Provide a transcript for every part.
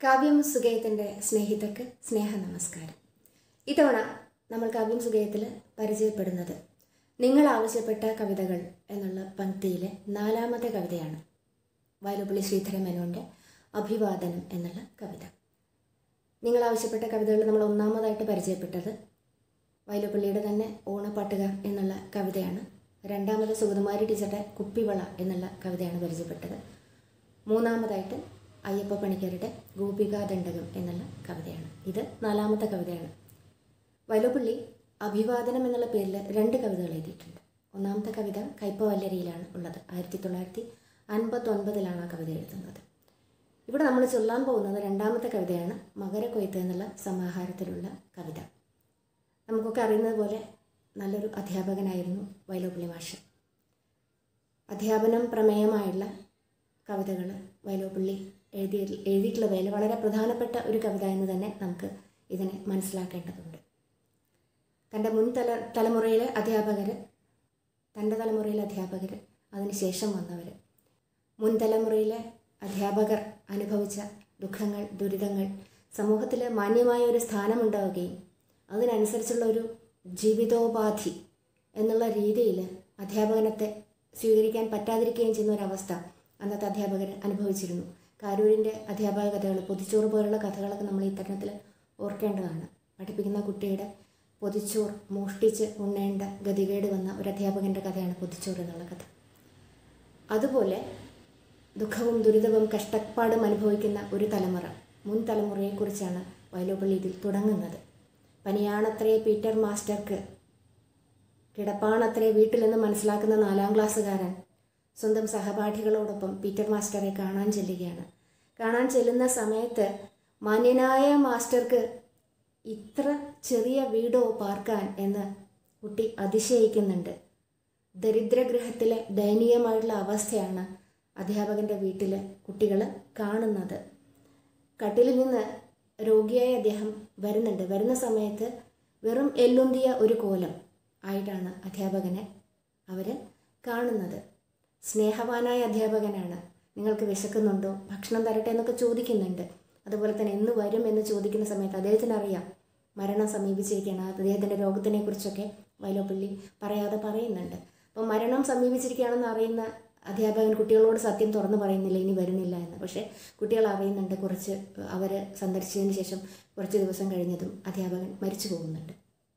കാവ്യം സുഗയത്തിൻ്റെ സ്നേഹിതർക്ക് സ്നേഹ നമസ്കാരം ഇത്തവണ നമ്മൾ കാവ്യം സുഗയത്തിൽ പരിചയപ്പെടുന്നത് നിങ്ങൾ ആവശ്യപ്പെട്ട കവിതകൾ എന്നുള്ള പങ്ക്തിയിലെ നാലാമത്തെ കവിതയാണ് വയലുപള്ളി ശ്രീധര മേനോൻ്റെ അഭിവാദനം എന്നുള്ള കവിത നിങ്ങൾ ആവശ്യപ്പെട്ട കവിതകൾ നമ്മൾ ഒന്നാമതായിട്ട് പരിചയപ്പെട്ടത് വയലുപള്ളിയുടെ തന്നെ ഓണപ്പാട്ടുകാർ എന്നുള്ള കവിതയാണ് രണ്ടാമത് സുഗതകുമാരി ടീച്ചറുടെ കുപ്പിവള എന്നുള്ള കവിതയാണ് പരിചയപ്പെട്ടത് മൂന്നാമതായിട്ട് അയ്യപ്പ പണിക്കരുടെ ഗോപികാദണ്ഡകം എന്നുള്ള കവിതയാണ് ഇത് നാലാമത്തെ കവിതയാണ് വയലുപള്ളി അഭിവാദനം എന്നുള്ള പേരിൽ രണ്ട് കവിതകൾ എഴുതിയിട്ടുണ്ട് ഒന്നാമത്തെ കവിത കയ്പ വല്ലരിയിലാണ് ഉള്ളത് ആയിരത്തി തൊള്ളായിരത്തി അൻപത്തൊൻപതിലാണ് ആ കവിത എഴുതുന്നത് ഇവിടെ നമ്മൾ ചൊല്ലാൻ പോകുന്നത് രണ്ടാമത്തെ കവിതയാണ് മകരക്കൊയ്ത്ത് എന്നുള്ള സമാഹാരത്തിലുള്ള കവിത നമുക്കൊക്കെ അറിയുന്നത് പോലെ നല്ലൊരു അധ്യാപകനായിരുന്നു വയലോപ്പള്ളി മാഷ് അധ്യാപനം പ്രമേയമായുള്ള കവിതകൾ വയലോപ്പള്ളി എഴുതി എഴുതിയിട്ടുള്ള വേല വളരെ പ്രധാനപ്പെട്ട ഒരു കവിത എന്ന് തന്നെ നമുക്ക് ഇതിനെ മനസ്സിലാക്കേണ്ടതുണ്ട് തൻ്റെ മുൻ തല തലമുറയിലെ അധ്യാപകർ തൻ്റെ തലമുറയിലെ അധ്യാപകർ അതിനുശേഷം വന്നവർ മുൻ തലമുറയിലെ അധ്യാപകർ അനുഭവിച്ച ദുഃഖങ്ങൾ ദുരിതങ്ങൾ സമൂഹത്തിൽ മാന്യമായ ഒരു സ്ഥാനമുണ്ടാവുകയും അതിനനുസരിച്ചുള്ള ഒരു ജീവിതോപാധി എന്നുള്ള രീതിയിൽ അധ്യാപകനത്തെ സ്വീകരിക്കാൻ പറ്റാതിരിക്കുകയും ചെയ്യുന്ന ഒരവസ്ഥ അന്നത്തെ അധ്യാപകർ അനുഭവിച്ചിരുന്നു കാരൂരിൻ്റെ അധ്യാപക കഥകൾ പൊതിച്ചോറ് പോലുള്ള കഥകളൊക്കെ നമ്മൾ ഇത്തരണത്തിൽ ഓർക്കേണ്ടതാണ് പഠിപ്പിക്കുന്ന കുട്ടിയുടെ പൊതിച്ചോർ മോഷ്ടിച്ച് ഉണ്ണേണ്ട ഗതികേട് വന്ന ഒരു അധ്യാപകൻ്റെ കഥയാണ് പൊതിച്ചോറ് എന്നുള്ള കഥ അതുപോലെ ദുഃഖവും ദുരിതവും കഷ്ടപ്പാടും അനുഭവിക്കുന്ന ഒരു തലമുറ മുൻ തലമുറയെക്കുറിച്ചാണ് വയലോപ്പള്ളി ഇതിൽ തുടങ്ങുന്നത് പനിയാണത്രേ പീറ്റർ മാസ്റ്റർക്ക് കിടപ്പാണത്രേ വീട്ടിലെന്ന് മനസ്സിലാക്കുന്ന നാലാം ക്ലാസ്സുകാരൻ സ്വന്തം സഹപാഠികളോടൊപ്പം പീറ്റർ മാസ്റ്ററെ കാണാൻ ചെല്ലുകയാണ് കാണാൻ ചെല്ലുന്ന സമയത്ത് മാന്യനായ മാസ്റ്റർക്ക് ഇത്ര ചെറിയ വീടോ പാർക്കാൻ എന്ന് കുട്ടി അതിശയിക്കുന്നുണ്ട് ദരിദ്രഗൃഹത്തിലെ ദയനീയമായിട്ടുള്ള അവസ്ഥയാണ് അധ്യാപകൻ്റെ വീട്ടിൽ കുട്ടികൾ കാണുന്നത് കട്ടിലിൽ നിന്ന് രോഗിയായ അദ്ദേഹം വരുന്നുണ്ട് വരുന്ന സമയത്ത് വെറും എല്ലുന്തിയ ഒരു കോലം ആയിട്ടാണ് അധ്യാപകനെ അവർ കാണുന്നത് സ്നേഹവാനായ അധ്യാപകനാണ് നിങ്ങൾക്ക് വിശക്കുന്നുണ്ടോ ഭക്ഷണം തരട്ടെ എന്നൊക്കെ ചോദിക്കുന്നുണ്ട് അതുപോലെ തന്നെ എന്ന് വരും എന്ന് ചോദിക്കുന്ന സമയത്ത് അദ്ദേഹത്തിന് അറിയാം മരണം സമീപിച്ചിരിക്കുകയാണ് അദ്ദേഹത്തിൻ്റെ രോഗത്തിനെ കുറിച്ചൊക്കെ വയലോപ്പള്ളി പറയാതെ പറയുന്നുണ്ട് അപ്പോൾ മരണം സമീപിച്ചിരിക്കുകയാണെന്ന് അറിയുന്ന അധ്യാപകൻ കുട്ടികളോട് സത്യം തുറന്നു പറയുന്നില്ല ഇനി വരുന്നില്ല എന്ന് പക്ഷേ കുട്ടികൾ അറിയുന്നുണ്ട് കുറച്ച് അവർ സന്ദർശിച്ചതിന് ശേഷം കുറച്ച് ദിവസം കഴിഞ്ഞതും അധ്യാപകൻ മരിച്ചു പോകുന്നുണ്ട്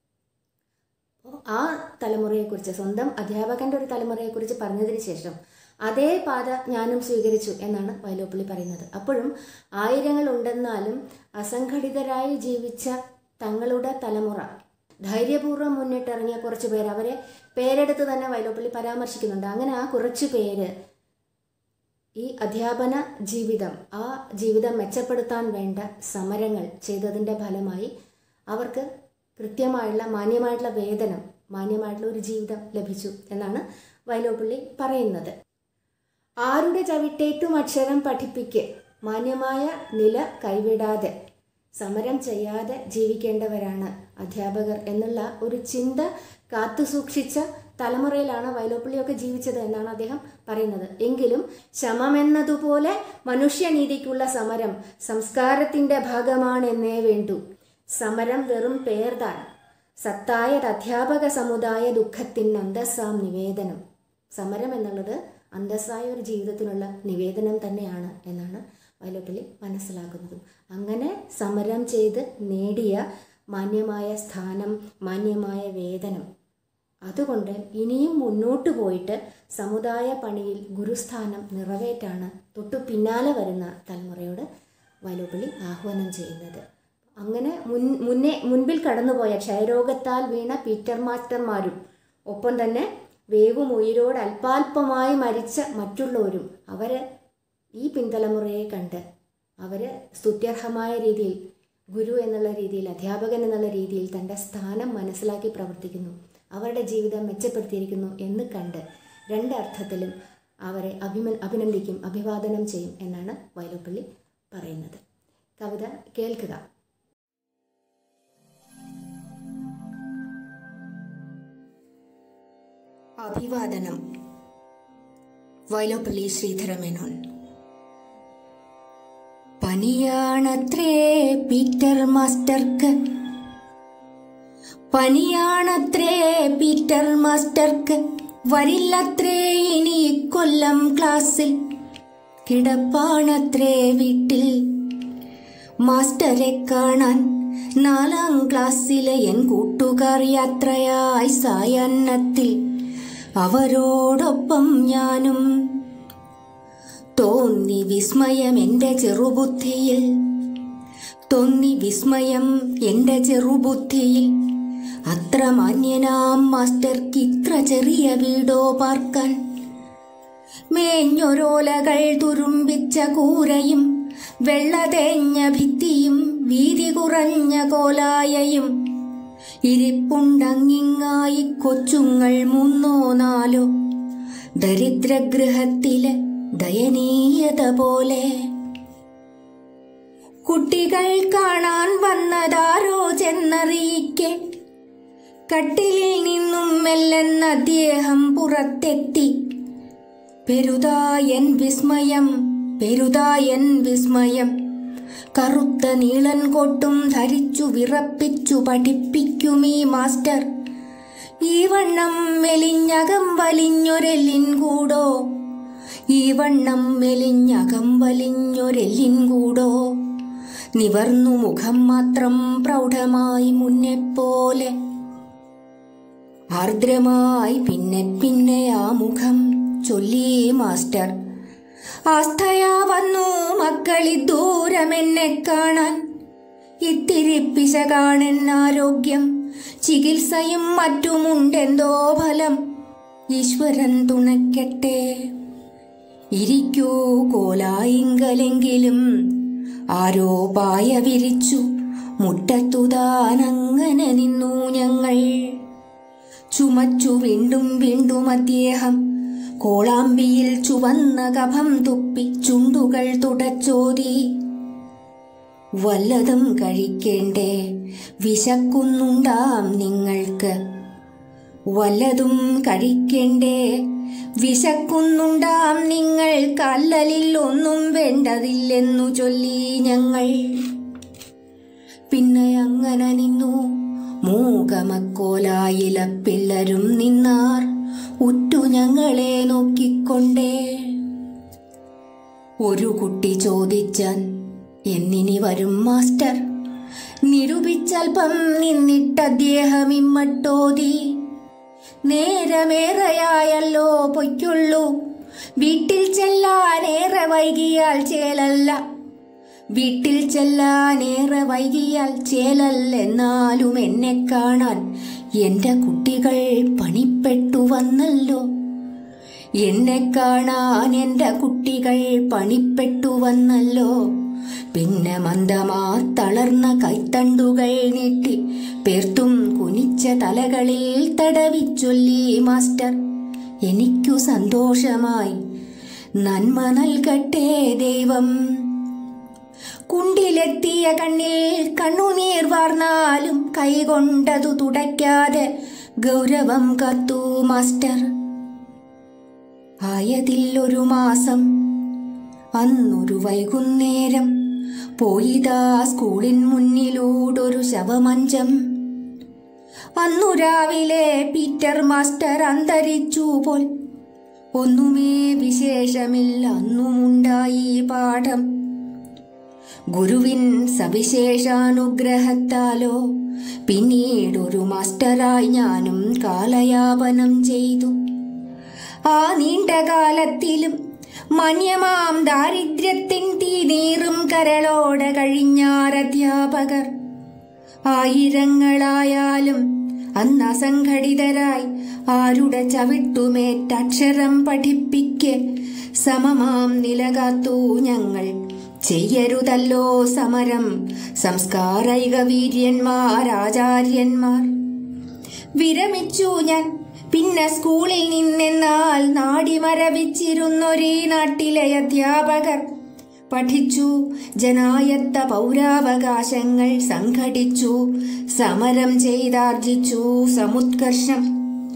അപ്പോൾ ആ തലമുറയെക്കുറിച്ച് സ്വന്തം അധ്യാപകൻ്റെ ഒരു തലമുറയെക്കുറിച്ച് പറഞ്ഞതിന് ശേഷം അതേ പാത ഞാനും സ്വീകരിച്ചു എന്നാണ് വയലോപ്പള്ളി പറയുന്നത് അപ്പോഴും ആയിരങ്ങൾ ഉണ്ടെന്നാലും അസംഘടിതരായി ജീവിച്ച തങ്ങളുടെ തലമുറ ധൈര്യപൂർവ്വം മുന്നിട്ടിറങ്ങിയ കുറച്ച് പേര് അവരെ പേരെടുത്ത് തന്നെ വയലോപ്പള്ളി പരാമർശിക്കുന്നുണ്ട് അങ്ങനെ ആ കുറച്ച് പേര് ഈ അധ്യാപന ജീവിതം ആ ജീവിതം മെച്ചപ്പെടുത്താൻ വേണ്ട സമരങ്ങൾ ചെയ്തതിൻ്റെ ഫലമായി അവർക്ക് കൃത്യമായുള്ള മാന്യമായിട്ടുള്ള വേതനം മാന്യമായിട്ടുള്ള ഒരു ജീവിതം ലഭിച്ചു എന്നാണ് വയലോപ്പള്ളി പറയുന്നത് ആരുടെ ചവിട്ടേറ്റും അക്ഷരം പഠിപ്പിക്ക് മാന്യമായ നില കൈവിടാതെ സമരം ചെയ്യാതെ ജീവിക്കേണ്ടവരാണ് അധ്യാപകർ എന്നുള്ള ഒരു ചിന്ത കാത്തു സൂക്ഷിച്ച തലമുറയിലാണ് വയലോപ്പള്ളിയൊക്കെ ജീവിച്ചത് എന്നാണ് അദ്ദേഹം പറയുന്നത് എങ്കിലും ശമമെന്നതുപോലെ മനുഷ്യനീതിക്കുള്ള സമരം സംസ്കാരത്തിൻ്റെ ഭാഗമാണെന്നേ വേണ്ടൂ സമരം വെറും പേർതാൻ സത്തായത് അധ്യാപക സമുദായ ദുഃഖത്തിന് അന്തസ്സാം നിവേദനം സമരം എന്നുള്ളത് അന്തസ്സായ ഒരു ജീവിതത്തിനുള്ള നിവേദനം തന്നെയാണ് എന്നാണ് വയലോപ്പള്ളി മനസ്സിലാക്കുന്നതും അങ്ങനെ സമരം ചെയ്ത് നേടിയ മാന്യമായ സ്ഥാനം മാന്യമായ വേതനം അതുകൊണ്ട് ഇനിയും മുന്നോട്ട് പോയിട്ട് സമുദായ പണിയിൽ ഗുരുസ്ഥാനം നിറവേറ്റാണ് തൊട്ടു പിന്നാലെ വരുന്ന തലമുറയോട് വയലോപ്പള്ളി ആഹ്വാനം ചെയ്യുന്നത് അങ്ങനെ മുൻ മുന്നേ മുൻപിൽ കടന്നുപോയ ക്ഷയരോഗത്താൽ വീണ പീറ്റർ മാസ്റ്റർമാരും ഒപ്പം തന്നെ വേവും ഉയരോട് അല്പാൽപമായി മരിച്ച മറ്റുള്ളവരും അവർ ഈ പിൻതലമുറയെ കണ്ട് അവർ സ്തുത്യർഹമായ രീതിയിൽ ഗുരു എന്നുള്ള രീതിയിൽ അധ്യാപകൻ എന്നുള്ള രീതിയിൽ തൻ്റെ സ്ഥാനം മനസ്സിലാക്കി പ്രവർത്തിക്കുന്നു അവരുടെ ജീവിതം മെച്ചപ്പെടുത്തിയിരിക്കുന്നു എന്ന് കണ്ട് രണ്ടർത്ഥത്തിലും അവരെ അഭിമ അഭിനന്ദിക്കും അഭിവാദനം ചെയ്യും എന്നാണ് വയലോപ്പള്ളി പറയുന്നത് കവിത കേൾക്കുക അഭിവാദനം വയലോപ്പള്ളി ശ്രീധരമേനോൻ പനിയാണത്രേ പീറ്റർ മാസ്റ്റർക്ക് പനിയാണത്രേ പീറ്റർ മാസ്റ്റർക്ക് വരില്ലത്രേ ഇനി കൊല്ലം ക്ലാസ്സിൽ കിടപ്പാണത്രേ വീട്ടിൽ മാസ്റ്ററെ കാണാൻ നാലാം ക്ലാസ്സിലെ എൻ കൂട്ടുകാർ യാത്രയായി സായാഹ്നത്തിൽ അവരോടൊപ്പം ഞാനും തോന്നി വിസ്മയം എൻ്റെ ചെറുബുദ്ധിയിൽ തോന്നി വിസ്മയം എൻ്റെ ചെറുബുദ്ധിയിൽ അത്ര മാന്യനാം മാസ്റ്റർക്ക് ഇത്ര ചെറിയ വീടോ പാർക്കാൻ മേഞ്ഞൊരോലകൾ തുരുമ്പിച്ച കൂരയും വെള്ളതേഞ്ഞ ഭിത്തിയും വീതി കുറഞ്ഞ കോലായയും ഇരിപ്പുണ്ടങ്ങിങ്ങായി കൊച്ചുങ്ങൾ മൂന്നോ നാലോ ദരിദ്രഗൃഹത്തിലെ ദയനീയത പോലെ കുട്ടികൾ കാണാൻ വന്നതാരോ ചെന്നറിയിക്കെ കട്ടിലിൽ നിന്നും മെല്ലെന്ന് അദ്ദേഹം പുറത്തെത്തി പെരുതായൻ വിസ്മയം പെരുതായൻ വിസ്മയം കറുത്ത നീളൻ കൊട്ടും ധരിച്ചു വിറപ്പിച്ചു പഠിപ്പിക്കുമീ മാസ്റ്റർ ഈ വണ്ണം മെലിഞ്ഞകം വലിഞ്ഞൊരെല്ലിൻ കൂടോ ഈ വണ്ണം മെലിഞ്ഞകം വലിഞ്ഞൊരെല്ലിൻ കൂടോ നിവർന്നു മുഖം മാത്രം പ്രൗഢമായി മുന്നെപ്പോലെ ആർദ്രമായി പിന്നെ പിന്നെ ആ മുഖം ചൊല്ലി മാസ്റ്റർ ആസ്ഥയാ വന്നു മക്കളി ദൂരമെന്നെ കാണാൻ ഇത്തിരി പിശകാണെൻ ആരോഗ്യം ചികിത്സയും മറ്റുമുണ്ടെന്തോ ഫലം ഈശ്വരൻ തുണയ്ക്കട്ടെ ഇരിക്കൂ കോലായിങ്കലെങ്കിലും ആരോ പായ വിരിച്ചു മുറ്റത്തുതാൻ അങ്ങനെ നിന്നു ഞങ്ങൾ ചുമച്ചു വീണ്ടും വീണ്ടും അദ്ദേഹം കോളാമ്പിയിൽ ചുവന്ന കഫം തുപ്പി ചുണ്ടുകൾ തുടച്ചോതി വല്ലതും കഴിക്കേണ്ടേ വിശക്കുന്നുണ്ടാം നിങ്ങൾക്ക് വല്ലതും കഴിക്കേണ്ടേ വിശക്കുന്നുണ്ടാം നിങ്ങൾക്ക് അല്ലലിൽ ഒന്നും വേണ്ടതില്ലെന്നു ചൊല്ലി ഞങ്ങൾ പിന്നെ അങ്ങനെ നിന്നു മൂകമക്കോലായില പിള്ളരും നിന്നാർ ഉറ്റു ഞങ്ങളെ നോക്കിക്കൊണ്ടേ ഒരു കുട്ടി ചോദിച്ചാൻ എന്നിനി വരും മാസ്റ്റർ നിരൂപിച്ചൽപ്പം നിന്നിട്ട് അദ്ദേഹം ഇമ്മട്ടോതി നേരമേറെയായല്ലോ പൊയ്ക്കുള്ളൂ വീട്ടിൽ ചെല്ലാനേറെ വൈകിയാൽ ചേലല്ല വീട്ടിൽ ചെല്ലാനേറെ വൈകിയാൽ ചേലല്ലെന്നാലും എന്നെ കാണാൻ എന്റെ കുട്ടികൾ പണിപ്പെട്ടു വന്നല്ലോ എന്നെ കാണാൻ എന്റെ കുട്ടികൾ പണിപ്പെട്ടു വന്നല്ലോ പിന്നെ മന്ദമാ തളർന്ന കൈത്തണ്ടുകൾ നീട്ടി പേർത്തും കുനിച്ച തലകളിൽ തടവിച്ചൊല്ലി മാസ്റ്റർ എനിക്കു സന്തോഷമായി നന്മ നൽകട്ടെ ദൈവം കുണ്ടിലെത്തിയ കണ്ണിൽ കണ്ണുനീർ വാർന്നാലും കൈകൊണ്ടതു തുടയ്ക്കാതെ ഗൗരവം കത്തു മാസ്റ്റർ ആയതിൽ ഒരു മാസം അന്നൊരു വൈകുന്നേരം പോയിതാ സ്കൂളിൻ മുന്നിലൂടൊരു ശവമഞ്ചം അന്നു രാവിലെ പീറ്റർ മാസ്റ്റർ അന്തരിച്ചു പോൽ ഒന്നുമേ വിശേഷമില്ല അന്നുമുണ്ടായി പാഠം ഗുരുവിൻ സവിശേഷാനുഗ്രഹത്താലോ പിന്നീടൊരു മാസ്റ്ററായി ഞാനും കാലയാപനം ചെയ്തു ആ നീണ്ട കാലത്തിലും മന്യമാം ദാരിദ്ര്യത്തിൻ തീനീറും കരളോടെ കഴിഞ്ഞാരധ്യാപകർ ആയിരങ്ങളായാലും അന്ന് അസംഘടിതരായി ആരുടെ ചവിട്ടുമേറ്റക്ഷരം പഠിപ്പിക്കെ സമമാം നിലകാത്തു ഞങ്ങൾ ചെയ്യരുതല്ലോ സമരം സംസ്കാരൈക വീര്യന്മാരാചാര്യന്മാർ വിരമിച്ചു ഞാൻ പിന്നെ സ്കൂളിൽ നിന്നെന്നാൽ നാടി മരവിച്ചിരുന്നൊരേ നാട്ടിലെ അധ്യാപകർ പഠിച്ചു ജനായത്ത പൗരാവകാശങ്ങൾ സംഘടിച്ചു സമരം ചെയ്താർജിച്ചു സമുത്കർഷം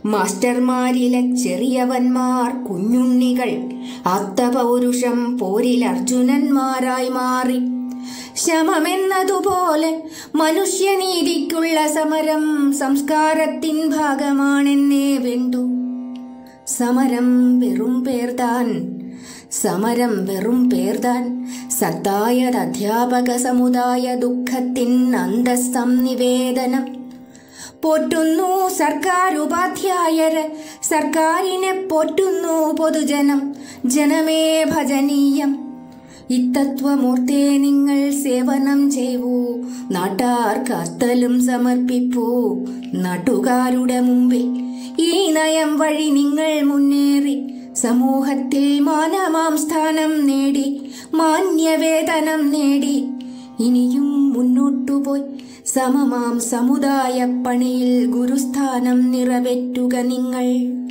മാസ്റ്റർമാരിലെ ചെറിയവന്മാർ കുഞ്ഞുണ്ണികൾ ആത്തപൗരുഷം പോരിൽ അർജുനന്മാരായി മാറി ശമമെന്നതുപോലെ മനുഷ്യനീതിക്കുള്ള സമരം സംസ്കാരത്തിൻ ഭാഗമാണെന്നേ വേണ്ടു സമരം വെറും പേർതാൻ സമരം വെറും പേർതാൻ സത്തായത് അധ്യാപക സമുദായ ദുഃഖത്തിൻ അന്തസ്സംനിവേദനം പോറ്റുന്നു സർക്കാർ ഉപാധ്യായര് സർക്കാരിനെ പോറ്റുന്നു പൊതുജനം ജനമേ ഭജനീയം ഇത്തത്വമൂർത്തേ നിങ്ങൾ സേവനം ചെയ്വൂ നാട്ടാർക്ക് അത്തലും സമർപ്പിപ്പൂ നാട്ടുകാരുടെ മുമ്പിൽ ഈ നയം വഴി നിങ്ങൾ മുന്നേറി സമൂഹത്തിൽ മാനമാം സ്ഥാനം നേടി മാന്യവേതനം നേടി ഇനിയും മുന്നോട്ടുപോയി സമമാം സമുദായ പണിയിൽ ഗുരുസ്ഥാനം നിറവേറ്റുക നിങ്ങൾ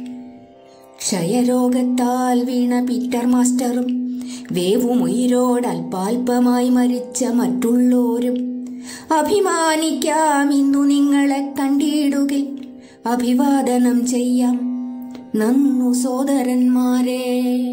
ക്ഷയരോഗത്താൽ വീണ പീറ്റർ മാസ്റ്ററും വേവുമുയിരോട് അല്പാൽപമായി മരിച്ച മറ്റുള്ളോരും അഭിമാനിക്കാം ഇന്നു നിങ്ങളെ കണ്ടിടുകിൽ അഭിവാദനം ചെയ്യാം നന്നു സോദരന്മാരെ